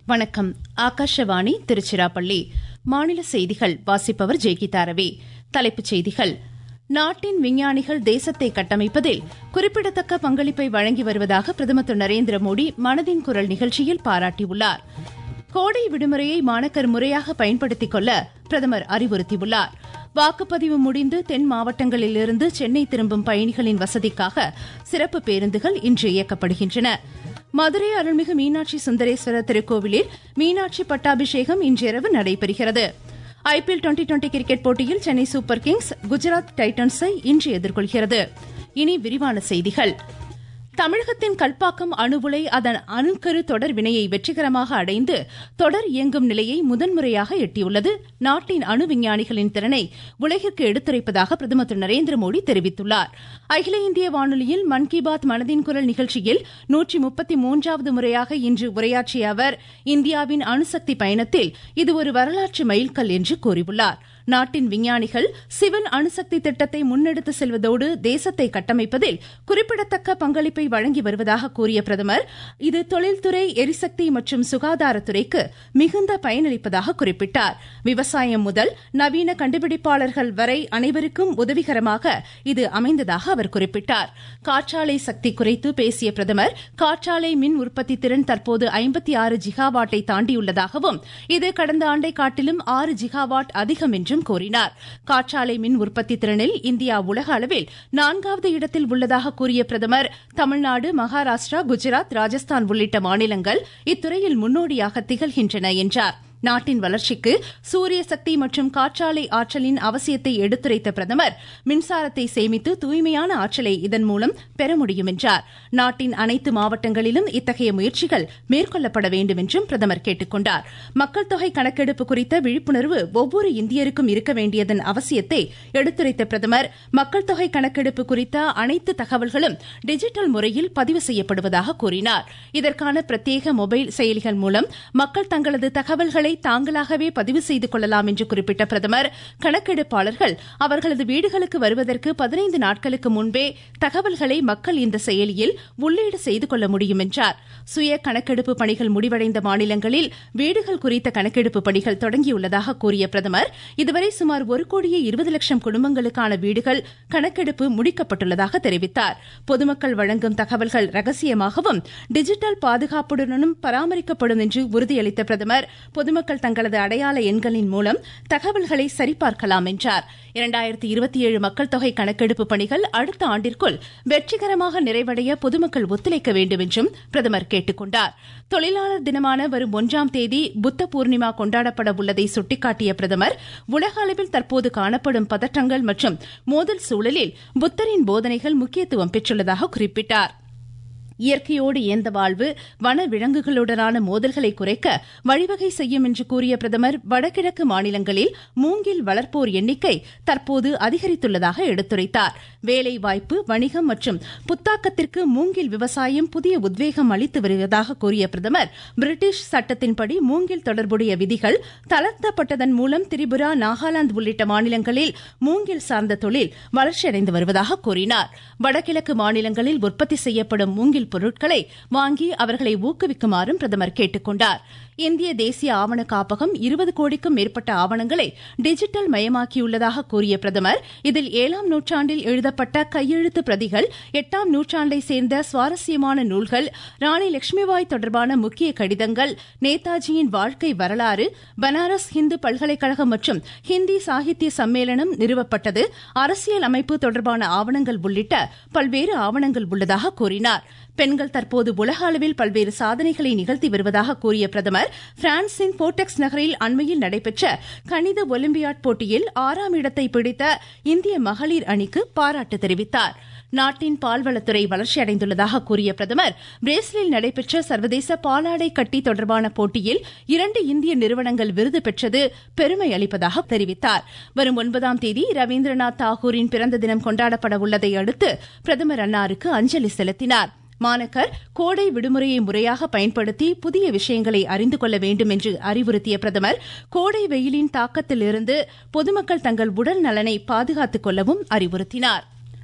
வணக்கம் ஆகாஷவாணி திருச்சிராப்பள்ளி மாநில செய்திகள் வாசிப்பவர் ஜெய்கீதா ரவி தலைப்புச் செய்திகள் நாட்டின் விஞ்ஞானிகள் தேசத்தை கட்டமைப்பதில் குறிப்பிடத்தக்க பங்களிப்பை வழங்கி வருவதாக பிரதமர் திரு நரேந்திர மோடி மனதின் குரல் நிகழ்ச்சியில் பாராட்டியுள்ளார் கோடை விடுமுறையை மாணக்கர் முறையாக பயன்படுத்திக் கொள்ள பிரதமர் அறிவுறுத்தியுள்ளார் வாக்குப்பதிவு முடிந்து தென் மாவட்டங்களிலிருந்து சென்னை திரும்பும் பயணிகளின் வசதிக்காக சிறப்பு பேருந்துகள் இன்று இயக்கப்படுகின்றன மதுரை அருள்மிகு மீனாட்சி சுந்தரேஸ்வரர் திருக்கோவிலில் மீனாட்சி பட்டாபிஷேகம் இன்றிரவு நடைபெறுகிறது ஐபிஎல் டுவெண்டி டுவெண்டி கிரிக்கெட் போட்டியில் சென்னை சூப்பர் கிங்ஸ் குஜராத் டைட்டன்ஸை இன்று எதிர்கொள்கிறது இனி விரிவான செய்திகள் தமிழகத்தின் கல்பாக்கம் அணு உலை அதன் அணுக்கரு தொடர் வினையை வெற்றிகரமாக அடைந்து தொடர் இயங்கும் நிலையை முதன்முறையாக எட்டியுள்ளது நாட்டின் அணு விஞ்ஞானிகளின் திறனை உலகிற்கு எடுத்துரைப்பதாக பிரதமர் திரு நரேந்திர மோடி தெரிவித்துள்ளார் அகில இந்திய வானொலியில் மன் கி பாத் மனதின் குரல் நிகழ்ச்சியில் நூற்றி முப்பத்தி மூன்றாவது முறையாக இன்று உரையாற்றிய அவர் இந்தியாவின் அணுசக்தி பயணத்தில் இது ஒரு வரலாற்று மைல்கல் என்று கூறியுள்ளார் நாட்டின் விஞ்ஞானிகள் சிவன் அணுசக்தி திட்டத்தை முன்னெடுத்து செல்வதோடு தேசத்தை கட்டமைப்பதில் குறிப்பிடத்தக்க பங்களிப்பை வழங்கி வருவதாக கூறிய பிரதமர் இது தொழில்துறை எரிசக்தி மற்றும் சுகாதாரத்துறைக்கு மிகுந்த பயனளிப்பதாக குறிப்பிட்டார் விவசாயம் முதல் நவீன கண்டுபிடிப்பாளர்கள் வரை அனைவருக்கும் உதவிகரமாக இது அமைந்ததாக அவர் குறிப்பிட்டார் காற்றாலை சக்தி குறித்து பேசிய பிரதமர் காற்றாலை மின் உற்பத்தி திறன் தற்போது ஐம்பத்தி ஆறு ஜிகாவாட்டை தாண்டியுள்ளதாகவும் இது கடந்த ஆண்டை காட்டிலும் ஆறு ஜிகாவாட் அதிகம் என்றும் என்றும் கூறினார் காற்றாலை மின் உற்பத்தி திறனில் இந்தியா உலக அளவில் நான்காவது இடத்தில் உள்ளதாக கூறிய பிரதமர் தமிழ்நாடு மகாராஷ்டிரா குஜராத் ராஜஸ்தான் உள்ளிட்ட மாநிலங்கள் இத்துறையில் முன்னோடியாக திகழ்கின்றன என்றார் நாட்டின் வளர்ச்சிக்கு சூரிய சக்தி மற்றும் காற்றாலை ஆற்றலின் அவசியத்தை எடுத்துரைத்த பிரதமர் மின்சாரத்தை சேமித்து தூய்மையான ஆற்றலை இதன் மூலம் பெற முடியும் என்றார் நாட்டின் அனைத்து மாவட்டங்களிலும் இத்தகைய முயற்சிகள் மேற்கொள்ளப்பட வேண்டும் என்றும் பிரதமர் கேட்டுக் கொண்டார் மக்கள் தொகை கணக்கெடுப்பு குறித்த விழிப்புணர்வு ஒவ்வொரு இந்தியருக்கும் இருக்க வேண்டியதன் அவசியத்தை எடுத்துரைத்த பிரதமர் மக்கள் தொகை கணக்கெடுப்பு குறித்த அனைத்து தகவல்களும் டிஜிட்டல் முறையில் பதிவு செய்யப்படுவதாக கூறினார் இதற்கான பிரத்யேக மொபைல் செயலிகள் மூலம் மக்கள் தங்களது தகவல்களை தகவல்களை தாங்களாகவே பதிவு செய்து கொள்ளலாம் என்று குறிப்பிட்ட பிரதமர் கணக்கெடுப்பாளர்கள் அவர்களது வீடுகளுக்கு வருவதற்கு பதினைந்து நாட்களுக்கு முன்பே தகவல்களை மக்கள் இந்த செயலியில் உள்ளீடு செய்து கொள்ள முடியும் என்றார் சுய கணக்கெடுப்பு பணிகள் முடிவடைந்த மாநிலங்களில் வீடுகள் குறித்த கணக்கெடுப்பு பணிகள் தொடங்கியுள்ளதாக கூறிய பிரதமர் இதுவரை சுமார் ஒரு கோடியே இருபது லட்சம் குடும்பங்களுக்கான வீடுகள் கணக்கெடுப்பு முடிக்கப்பட்டுள்ளதாக தெரிவித்தார் பொதுமக்கள் வழங்கும் தகவல்கள் ரகசியமாகவும் டிஜிட்டல் பாதுகாப்புடனும் பராமரிக்கப்படும் என்று உறுதியளித்த பிரதமர் பொதுமக்கள் பொதுமக்கள் தங்களது அடையாள எண்களின் மூலம் தகவல்களை சரிபார்க்கலாம் என்றார் இரண்டாயிரத்தி இருபத்தி ஏழு மக்கள் தொகை கணக்கெடுப்பு பணிகள் அடுத்த ஆண்டிற்குள் வெற்றிகரமாக நிறைவடைய பொதுமக்கள் ஒத்துழைக்க வேண்டும் என்றும் பிரதமர் கேட்டுக் கொண்டார் தொழிலாளர் தினமான வரும் ஒன்றாம் தேதி புத்த பூர்ணிமா கொண்டாடப்பட உள்ளதை சுட்டிக்காட்டிய பிரதமர் உலக அளவில் தற்போது காணப்படும் பதற்றங்கள் மற்றும் மோதல் சூழலில் புத்தரின் போதனைகள் முக்கியத்துவம் பெற்றுள்ளதாக குறிப்பிட்டார் இயற்கையோடு இயந்த வாழ்வு வன விலங்குகளுடனான மோதல்களை குறைக்க வழிவகை செய்யும் என்று கூறிய பிரதமர் வடகிழக்கு மாநிலங்களில் மூங்கில் வளர்ப்போர் எண்ணிக்கை தற்போது அதிகரித்துள்ளதாக எடுத்துரைத்தார் வேலைவாய்ப்பு வணிகம் மற்றும் புத்தாக்கத்திற்கு மூங்கில் விவசாயம் புதிய உத்வேகம் அளித்து வருவதாக கூறிய பிரதமர் பிரிட்டிஷ் சட்டத்தின்படி மூங்கில் தொடர்புடைய விதிகள் தளர்த்தப்பட்டதன் மூலம் திரிபுரா நாகாலாந்து உள்ளிட்ட மாநிலங்களில் மூங்கில் சார்ந்த தொழில் வளர்ச்சியடைந்து வருவதாக கூறினார் வடகிழக்கு மாநிலங்களில் உற்பத்தி செய்யப்படும் மூங்கில் பொருட்களை வாங்கி அவர்களை ஊக்குவிக்குமாறும் பிரதமர் கேட்டுக் கொண்டார் இந்திய தேசிய ஆவண காப்பகம் இருபது கோடிக்கும் மேற்பட்ட ஆவணங்களை டிஜிட்டல் மயமாக்கியுள்ளதாக கூறிய பிரதமர் இதில் ஏழாம் நூற்றாண்டில் எழுதப்பட்ட கையெழுத்து பிரதிகள் எட்டாம் நூற்றாண்டை சேர்ந்த சுவாரஸ்யமான நூல்கள் ராணி லட்சுமிபாய் தொடர்பான முக்கிய கடிதங்கள் நேதாஜியின் வாழ்க்கை வரலாறு பனாரஸ் ஹிந்து பல்கலைக்கழகம் மற்றும் ஹிந்தி சாகித்ய சம்மேளனம் நிறுவப்பட்டது அரசியல் அமைப்பு தொடர்பான ஆவணங்கள் உள்ளிட்ட பல்வேறு ஆவணங்கள் உள்ளதாக கூறினார் பெண்கள் தற்போது உலக அளவில் பல்வேறு சாதனைகளை நிகழ்த்தி வருவதாக கூறிய பிரதமர் பிரான்சின் போர்டெக்ஸ் நகரில் அண்மையில் நடைபெற்ற கணித ஒலிம்பியாட் போட்டியில் ஆறாம் இடத்தை பிடித்த இந்திய மகளிர் அணிக்கு பாராட்டு தெரிவித்தார் நாட்டின் பால்வளத்துறை வளர்ச்சியடைந்துள்ளதாக கூறிய பிரதமர் பிரேசிலில் நடைபெற்ற சர்வதேச பாலாடை கட்டி தொடர்பான போட்டியில் இரண்டு இந்திய நிறுவனங்கள் விருது பெற்றது பெருமை அளிப்பதாக தெரிவித்தார் வரும் ஒன்பதாம் தேதி ரவீந்திரநாத் தாகூரின் பிறந்த தினம் கொண்டாடப்பட உள்ளதை அடுத்து பிரதமர் அன்னாருக்கு அஞ்சலி செலுத்தினார் மாணக்கர் கோடை விடுமுறையை முறையாக பயன்படுத்தி புதிய விஷயங்களை அறிந்து கொள்ள வேண்டும் என்று அறிவுறுத்திய பிரதமர் கோடை வெயிலின் தாக்கத்திலிருந்து பொதுமக்கள் தங்கள் உடல் நலனை பாதுகாத்துக் கொள்ளவும் அறிவுறுத்தினார்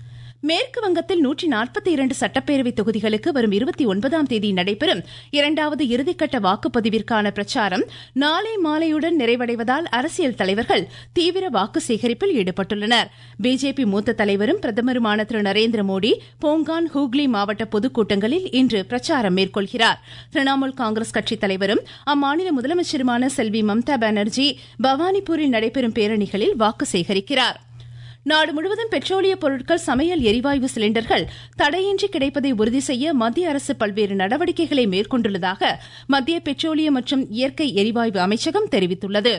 மேற்கு வங்கத்தில் நூற்றி நாற்பத்தி இரண்டு சட்டப்பேரவை தொகுதிகளுக்கு வரும் இருபத்தி ஒன்பதாம் தேதி நடைபெறும் இரண்டாவது இறுதிக்கட்ட வாக்குப்பதிவிற்கான பிரச்சாரம் நாளை மாலையுடன் நிறைவடைவதால் அரசியல் தலைவர்கள் தீவிர வாக்கு சேகரிப்பில் ஈடுபட்டுள்ளனர் பிஜேபி மூத்த தலைவரும் பிரதமருமான திரு நரேந்திர மோடி போங்கான் ஹூக்ளி மாவட்ட பொதுக்கூட்டங்களில் இன்று பிரச்சாரம் மேற்கொள்கிறார் திரிணாமுல் காங்கிரஸ் கட்சித் தலைவரும் அம்மாநில முதலமைச்சருமான செல்வி மம்தா பானர்ஜி பவானிபூரில் நடைபெறும் பேரணிகளில் வாக்கு சேகரிக்கிறார் நாடு முழுவதும் பெட்ரோலிய பொருட்கள் சமையல் எரிவாயு சிலிண்டர்கள் தடையின்றி கிடைப்பதை உறுதி செய்ய மத்திய அரசு பல்வேறு நடவடிக்கைகளை மேற்கொண்டுள்ளதாக மத்திய பெட்ரோலியம் மற்றும் இயற்கை எரிவாயு அமைச்சகம் தெரிவித்துள்ளது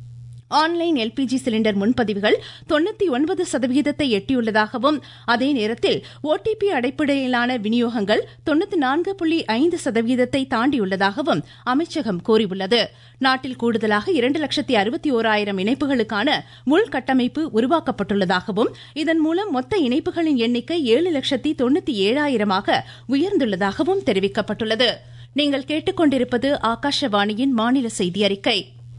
ஆன்லைன் எல்பிஜி சிலிண்டர் முன்பதிவுகள் தொண்ணூத்தி ஒன்பது சதவிகிதத்தை எட்டியுள்ளதாகவும் அதே நேரத்தில் ஓடிபி அடிப்படையிலான விநியோகங்கள் தொண்ணூத்தி நான்கு புள்ளி ஐந்து சதவிகிதத்தை தாண்டியுள்ளதாகவும் அமைச்சகம் கூறியுள்ளது நாட்டில் கூடுதலாக இரண்டு லட்சத்தி அறுபத்தி ஓராயிரம் இணைப்புகளுக்கான உள்கட்டமைப்பு உருவாக்கப்பட்டுள்ளதாகவும் இதன் மூலம் மொத்த இணைப்புகளின் எண்ணிக்கை ஏழு லட்சத்தி தொண்ணூத்தி ஏழாயிரமாக உயர்ந்துள்ளதாகவும் தெரிவிக்கப்பட்டுள்ளது நீங்கள் கேட்டுக்கொண்டிருப்பது ஆகாஷவாணியின் மாநில செய்தி அறிக்கை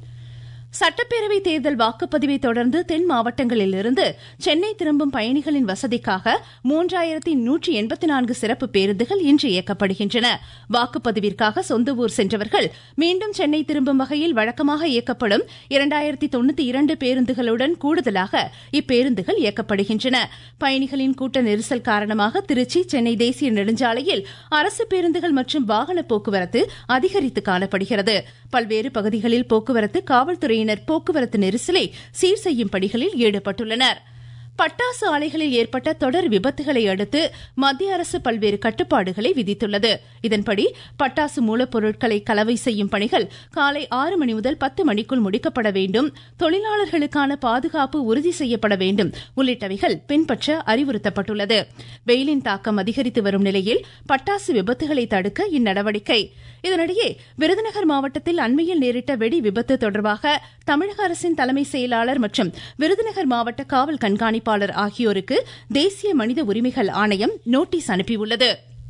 சட்டப்பேரவை தேர்தல் வாக்குப்பதிவை தொடர்ந்து தென் மாவட்டங்களிலிருந்து சென்னை திரும்பும் பயணிகளின் வசதிக்காக மூன்றாயிரத்தி நூற்றி எண்பத்தி நான்கு சிறப்பு பேருந்துகள் இன்று இயக்கப்படுகின்றன வாக்குப்பதிவிற்காக சொந்த ஊர் சென்றவர்கள் மீண்டும் சென்னை திரும்பும் வகையில் வழக்கமாக இயக்கப்படும் இரண்டாயிரத்தி தொண்ணூத்தி இரண்டு பேருந்துகளுடன் கூடுதலாக இப்பேருந்துகள் இயக்கப்படுகின்றன பயணிகளின் கூட்ட நெரிசல் காரணமாக திருச்சி சென்னை தேசிய நெடுஞ்சாலையில் அரசு பேருந்துகள் மற்றும் வாகன போக்குவரத்து அதிகரித்து காணப்படுகிறது பல்வேறு பகுதிகளில் போக்குவரத்து காவல்துறை துறையினர் போக்குவரத்து நெரிசலை சீர் செய்யும் பணிகளில் ஈடுபட்டுள்ளனர் பட்டாசு ஆலைகளில் ஏற்பட்ட தொடர் விபத்துகளை அடுத்து மத்திய அரசு பல்வேறு கட்டுப்பாடுகளை விதித்துள்ளது இதன்படி பட்டாசு மூலப்பொருட்களை கலவை செய்யும் பணிகள் காலை ஆறு மணி முதல் பத்து மணிக்குள் முடிக்கப்பட வேண்டும் தொழிலாளர்களுக்கான பாதுகாப்பு உறுதி செய்யப்பட வேண்டும் உள்ளிட்டவைகள் பின்பற்ற அறிவுறுத்தப்பட்டுள்ளது வெயிலின் தாக்கம் அதிகரித்து வரும் நிலையில் பட்டாசு விபத்துகளை தடுக்க இந்நடவடிக்கை இதனிடையே விருதுநகர் மாவட்டத்தில் அண்மையில் நேரிட்ட வெடி விபத்து தொடர்பாக தமிழக அரசின் தலைமை செயலாளர் மற்றும் விருதுநகர் மாவட்ட காவல் கண்காணிப்பாளர் ஆகியோருக்கு தேசிய மனித உரிமைகள் ஆணையம் நோட்டீஸ் அனுப்பியுள்ளது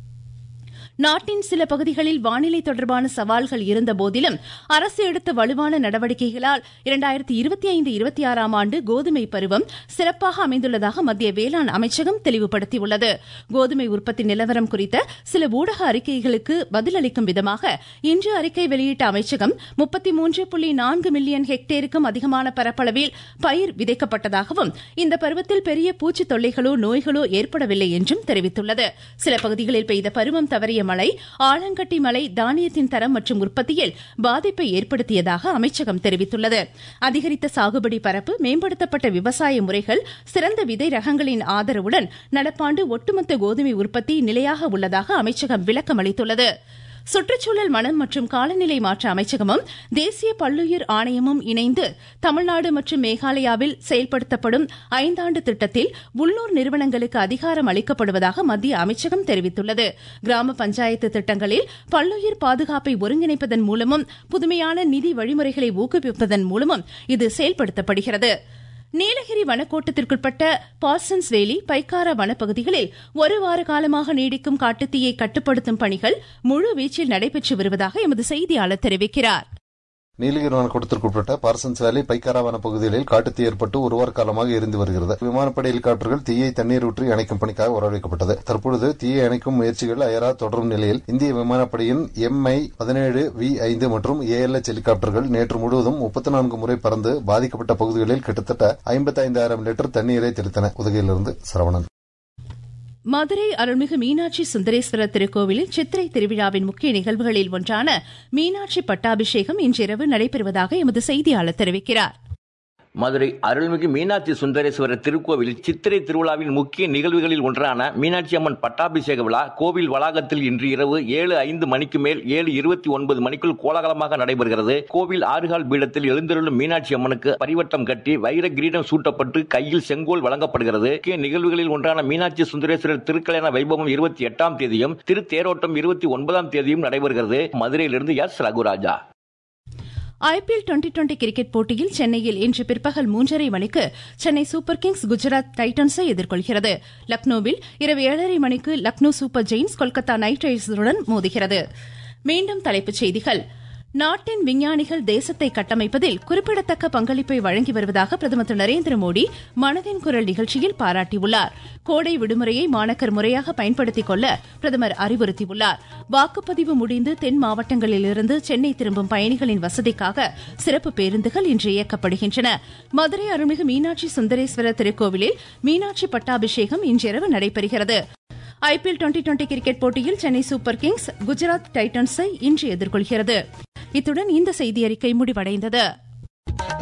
நாட்டின் சில பகுதிகளில் வானிலை தொடர்பான சவால்கள் இருந்த போதிலும் அரசு எடுத்த வலுவான நடவடிக்கைகளால் இரண்டாயிரத்தி இருபத்தி ஐந்து இருபத்தி ஆறாம் ஆண்டு கோதுமை பருவம் சிறப்பாக அமைந்துள்ளதாக மத்திய வேளாண் அமைச்சகம் தெளிவுபடுத்தியுள்ளது கோதுமை உற்பத்தி நிலவரம் குறித்த சில ஊடக அறிக்கைகளுக்கு பதிலளிக்கும் விதமாக இன்று அறிக்கை வெளியிட்ட அமைச்சகம் முப்பத்தி மூன்று புள்ளி நான்கு மில்லியன் ஹெக்டேருக்கும் அதிகமான பரப்பளவில் பயிர் விதைக்கப்பட்டதாகவும் இந்த பருவத்தில் பெரிய பூச்சி தொல்லைகளோ நோய்களோ ஏற்படவில்லை என்றும் தெரிவித்துள்ளது சில பகுதிகளில் பெய்த பருவம் தவறிய மழை ஆலங்கட்டி மழை தானியத்தின் தரம் மற்றும் உற்பத்தியில் பாதிப்பை ஏற்படுத்தியதாக அமைச்சகம் தெரிவித்துள்ளது அதிகரித்த சாகுபடி பரப்பு மேம்படுத்தப்பட்ட விவசாய முறைகள் சிறந்த விதை ரகங்களின் ஆதரவுடன் நடப்பாண்டு ஒட்டுமொத்த கோதுமை உற்பத்தி நிலையாக உள்ளதாக அமைச்சகம் விளக்கம் அளித்துள்ளது சுற்றுச்சூழல் மனம் மற்றும் காலநிலை மாற்ற அமைச்சகமும் தேசிய பல்லுயிர் ஆணையமும் இணைந்து தமிழ்நாடு மற்றும் மேகாலயாவில் செயல்படுத்தப்படும் ஐந்தாண்டு திட்டத்தில் உள்ளூர் நிறுவனங்களுக்கு அதிகாரம் அளிக்கப்படுவதாக மத்திய அமைச்சகம் தெரிவித்துள்ளது கிராம பஞ்சாயத்து திட்டங்களில் பல்லுயிர் பாதுகாப்பை ஒருங்கிணைப்பதன் மூலமும் புதுமையான நிதி வழிமுறைகளை ஊக்குவிப்பதன் மூலமும் இது செயல்படுத்தப்படுகிறது நீலகிரி வனக்கோட்டத்திற்குட்பட்ட பால்சன்ஸ் வேலி பைக்காரா வனப்பகுதிகளில் ஒரு வார காலமாக நீடிக்கும் காட்டுத்தீயை கட்டுப்படுத்தும் பணிகள் முழு வீச்சில் நடைபெற்று வருவதாக எமது செய்தியாளர் தெரிவிக்கிறார் நீலகிரி வனக்கூட்டத்திற்குட்பட்ட பார்சன்ஸ் வேலி பைக்காரா வன பகுதிகளில் காட்டுத்தீ ஏற்பட்டு ஒரு வார காலமாக எரிந்து வருகிறது விமானப்படை ஹெலிகாப்டர்கள் தீயை தண்ணீர் ஊற்றி அணைக்கும் பணிக்காக வரவழைக்கப்பட்டது தற்பொழுது தீயை அணைக்கும் முயற்சிகள் அயரா தொடரும் நிலையில் இந்திய விமானப்படையின் எம்ஐ பதினேழு வி ஐந்து மற்றும் ஏஎல்எச் ஹெலிகாப்டர்கள் நேற்று முழுவதும் முப்பத்தி நான்கு முறை பறந்து பாதிக்கப்பட்ட பகுதிகளில் கிட்டத்தட்ட ஐம்பத்தி ஐந்தாயிரம் லிட்டர் தண்ணீரை தெளித்தன உதகையிலிருந்து சரவணன் மதுரை அருள்மிகு மீனாட்சி சுந்தரேஸ்வரர் திருக்கோவிலில் சித்திரை திருவிழாவின் முக்கிய நிகழ்வுகளில் ஒன்றான மீனாட்சி பட்டாபிஷேகம் இன்றிரவு நடைபெறுவதாக எமது செய்தியாளர் தெரிவிக்கிறார் மதுரை அருள்மிகு மீனாட்சி சுந்தரேஸ்வரர் திருக்கோவில் சித்திரை திருவிழாவின் முக்கிய நிகழ்வுகளில் ஒன்றான மீனாட்சி அம்மன் பட்டாபிஷேக விழா கோவில் வளாகத்தில் இன்று இரவு ஏழு ஐந்து மணிக்கு மேல் ஏழு இருபத்தி ஒன்பது மணிக்குள் கோலாகலமாக நடைபெறுகிறது கோவில் ஆறுகால் பீடத்தில் எழுந்தருளும் மீனாட்சி அம்மனுக்கு பரிவட்டம் கட்டி வைர கிரீடம் சூட்டப்பட்டு கையில் செங்கோல் வழங்கப்படுகிறது முக்கிய நிகழ்வுகளில் ஒன்றான மீனாட்சி சுந்தரேஸ்வரர் திருக்கல்யாண வைபவம் இருபத்தி எட்டாம் தேதியும் திருத்தேரோட்டம் இருபத்தி ஒன்பதாம் தேதியும் நடைபெறுகிறது மதுரையிலிருந்து S Raghuraja IPL twenty twenty cricket போட்டியில் சென்னையில் இன்று பிற்பகல் மூன்றரை மணிக்கு சென்னை சூப்பர் கிங்ஸ் குஜராத் டைட்டன்ஸை எதிர்கொள்கிறது லக்னோவில் இரவு ஏழரை மணிக்கு Lucknow Super Giants Kolkata Knight ரைடர்ஸுடன் மோதுகிறது மீண்டும் தலைப்புச் செய்திகள் நாட்டின் விஞ்ஞானிகள் தேசத்தை கட்டமைப்பதில் குறிப்பிடத்தக்க பங்களிப்பை வழங்கி வருவதாக பிரதமர் திரு நரேந்திர மோடி மனதின் குரல் நிகழ்ச்சியில் பாராட்டியுள்ளார் கோடை விடுமுறையை மாணக்கர் முறையாக பயன்படுத்திக் கொள்ள பிரதமர் அறிவுறுத்தியுள்ளார் வாக்குப்பதிவு முடிந்து தென் மாவட்டங்களிலிருந்து சென்னை திரும்பும் பயணிகளின் வசதிக்காக சிறப்பு பேருந்துகள் இன்று இயக்கப்படுகின்றன மதுரை அருள்மிகு மீனாட்சி சுந்தரேஸ்வரர் திருக்கோவிலில் மீனாட்சி பட்டாபிஷேகம் இன்றிரவு நடைபெறுகிறது ஐபிஎல் டுவெண்டி டுவெண்டி கிரிக்கெட் போட்டியில் சென்னை சூப்பர் கிங்ஸ் குஜராத் டைட்டன்ஸை இன்று எதிர்கொள்கிறது இத்துடன் இந்த செய்தியறிக்கை முடிவடைந்தது